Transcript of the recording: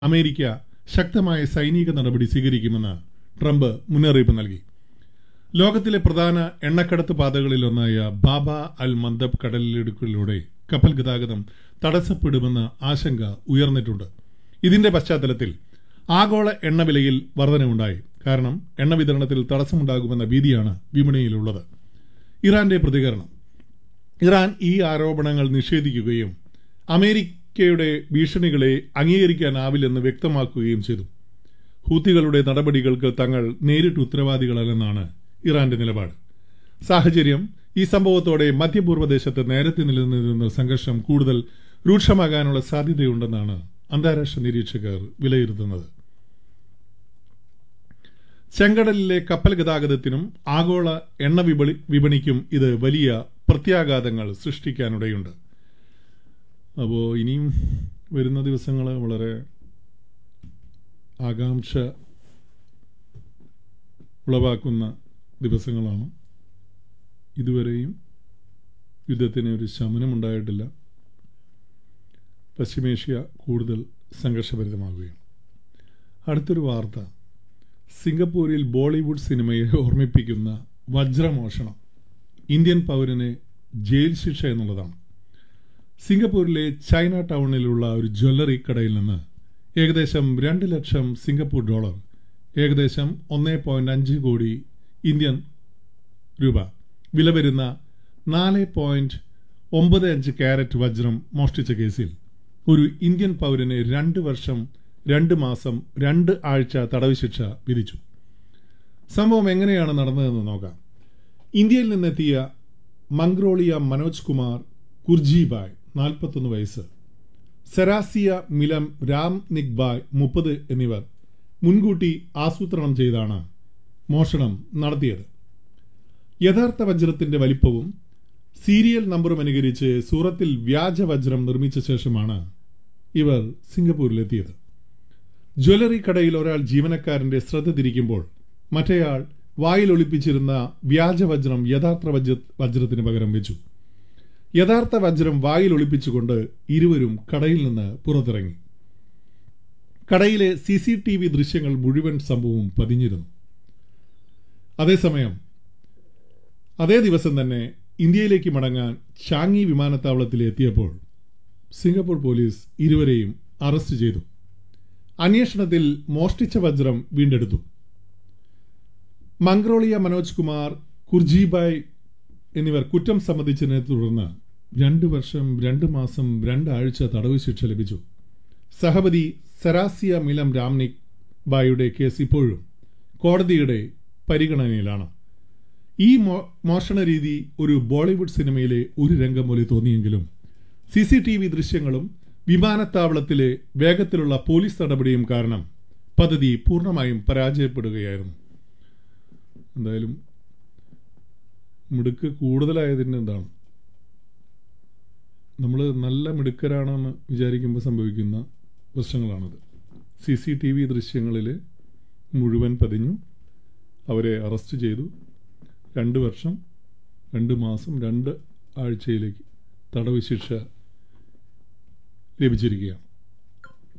America ശക്തമായ സൈനിക നടപടി സ്വീകരിക്കുമെന്ന് ട്രംപ് മുന്നറിയിപ്പ് നൽകി ലോകത്തിലെ പ്രധാന എണ്ണക്കടത്ത് പാതകളിലൊന്നായ ബാബ അൽ മന്ദബ് കടലിടുക്കിലൂടെ കപ്പൽ ഗതാഗതം തടസ്സപ്പെടുമെന്ന ആശങ്ക ഉയർന്നിട്ടുണ്ട് ഇതിന്റെ പശ്ചാത്തലത്തിൽ ആഗോള എണ്ണവിലയിൽ വർധനവുണ്ടായി കാരണം എണ്ണ വിതരണത്തിൽ തടസ്സമുണ്ടാകുമെന്ന ഭീതിയാണ് വിപണിയിലുള്ളത് ഇറാന്റെ പ്രതികരണം ഇറാൻ ഈ ആരോപണങ്ങൾ നിഷേധിക്കുകയും അമേരിക്കയുടെ ഭീഷണികളെ അംഗീകരിക്കാനാവില്ലെന്ന് വ്യക്തമാക്കുകയും ചെയ്തു ഹൂത്തികളുടെ നടപടികൾക്ക് തങ്ങൾ നേരിട്ട് ഉത്തരവാദികളല്ലെന്നാണ് ഇറാന്റെ നിലപാട് സാഹചര്യം ഈ സംഭവത്തോടെ മധ്യപൂർവ്വദേശത്ത് നേരത്തെ നിലനിന്നിരുന്ന സംഘർഷം കൂടുതൽ രൂക്ഷമാകാനുള്ള സാധ്യതയുണ്ടെന്നാണ് അന്താരാഷ്ട്ര നിരീക്ഷകർ വിലയിരുത്തുന്നത് ചെങ്കടലിലെ കപ്പൽ ഗതാഗതത്തിനും ആഗോള എണ്ണ വിപണി വിപണിക്കും ഇത് വലിയ പ്രത്യാഘാതങ്ങൾ സൃഷ്ടിക്കാനിടയുണ്ട് അപ്പോൾ ഇനിയും വരുന്ന ദിവസങ്ങൾ വളരെ ആകാംക്ഷ ഉളവാക്കുന്ന ദിവസങ്ങളാണ് ഇതുവരെയും യുദ്ധത്തിന് ഒരു ശമനമുണ്ടായിട്ടില്ല പശ്ചിമേഷ്യ കൂടുതൽ സംഘർഷഭരിതമാകുകയാണ് അടുത്തൊരു വാർത്ത സിംഗപ്പൂരിൽ ബോളിവുഡ് സിനിമയെ ഓർമ്മിപ്പിക്കുന്ന വജ്രമോഷണം ഇന്ത്യൻ പൗരന് ജയിൽ ശിക്ഷ എന്നുള്ളതാണ് സിംഗപ്പൂരിലെ ചൈന ടൗണിലുള്ള ഒരു ജ്വല്ലറി കടയിൽ നിന്ന് ഏകദേശം രണ്ട് ലക്ഷം സിംഗപ്പൂർ ഡോളർ ഏകദേശം ഒന്നേ പോയിന്റ് അഞ്ച് കോടി ഇന്ത്യൻ രൂപ വില വരുന്ന നാല് പോയിന്റ് ഒമ്പത് അഞ്ച് ക്യാരറ്റ് വജ്രം മോഷ്ടിച്ച കേസിൽ ഒരു ഇന്ത്യൻ പൗരന് രണ്ട് വർഷം രണ്ട് മാസം രണ്ട് ആഴ്ച തടവ് ശിക്ഷ വിധിച്ചു സംഭവം എങ്ങനെയാണ് നടന്നതെന്ന് നോക്കാം ഇന്ത്യയിൽ നിന്നെത്തിയ മംഗ്രോളിയ മനോജ് കുമാർ കുർജിബായ് നാൽപ്പത്തൊന്ന് വയസ്സ് സെറാസിയ മിലം രാം നിഗ്ബായ് മുപ്പത് എന്നിവർ മുൻകൂട്ടി ആസൂത്രണം ചെയ്താണ് മോഷണം നടത്തിയത് യഥാർത്ഥ വജ്രത്തിന്റെ വലിപ്പവും സീരിയൽ നമ്പറും അനുകരിച്ച് സൂറത്തിൽ വ്യാജ വജ്രം നിർമ്മിച്ച ശേഷമാണ് ഇവർ സിംഗപ്പൂരിലെത്തിയത് ജ്വല്ലറി കടയിൽ ഒരാൾ ജീവനക്കാരന്റെ ശ്രദ്ധ തിരിക്കുമ്പോൾ മറ്റേയാൾ വായിൽ ഒളിപ്പിച്ചിരുന്ന വ്യാജ വജ്രം യഥാർത്ഥ വജ്ര വജ്രത്തിന് പകരം വെച്ചു യഥാർത്ഥ വജ്രം വായിൽ ഒളിപ്പിച്ചുകൊണ്ട് ഇരുവരും കടയിൽ നിന്ന് പുറത്തിറങ്ങി കടയിലെ സി സി ടി വി ദൃശ്യങ്ങൾ മുഴുവൻ സംഭവവും പതിഞ്ഞിരുന്നു അതേസമയം അതേ ദിവസം തന്നെ ഇന്ത്യയിലേക്ക് മടങ്ങാൻ ഷാങ്ങി വിമാനത്താവളത്തിൽ എത്തിയപ്പോൾ സിംഗപ്പൂർ പോലീസ് ഇരുവരെയും അറസ്റ്റ് ചെയ്തു അന്വേഷണത്തിൽ മോഷ്ടിച്ച വജ്രം വീണ്ടെടുത്തു മംഗ്രോളിയ മനോജ് കുമാർ കുർജിബായ് എന്നിവർ കുറ്റം സമ്മതിച്ചതിനെ തുടർന്ന് രണ്ടു വർഷം രണ്ട് മാസം രണ്ടാഴ്ച തടവ് ശിക്ഷ ലഭിച്ചു സഹപതി സരാസിയ മിലം രാംനിക് ബായുടെ കേസ് ഇപ്പോഴും കോടതിയുടെ പരിഗണനയിലാണ് ഈ മോഷണ രീതി ഒരു ബോളിവുഡ് സിനിമയിലെ ഒരു രംഗം പോലെ തോന്നിയെങ്കിലും സി സി ടി വി ദൃശ്യങ്ങളും വിമാനത്താവളത്തിലെ വേഗത്തിലുള്ള പോലീസ് നടപടിയും കാരണം പദ്ധതി പൂർണ്ണമായും പരാജയപ്പെടുകയായിരുന്നു എന്തായാലും മിടുക്ക് കൂടുതലായതിൻ്റെ എന്താണ് നമ്മൾ നല്ല മിടുക്കരാണെന്ന് വിചാരിക്കുമ്പോൾ സംഭവിക്കുന്ന പ്രശ്നങ്ങളാണിത് സി സി ടി വി ദൃശ്യങ്ങളിൽ മുഴുവൻ പതിഞ്ഞു അവരെ അറസ്റ്റ് ചെയ്തു രണ്ട് വർഷം രണ്ട് മാസം രണ്ട് ആഴ്ചയിലേക്ക് തടവ് ശിക്ഷ ലഭിച്ചിരിക്കുകയാണ്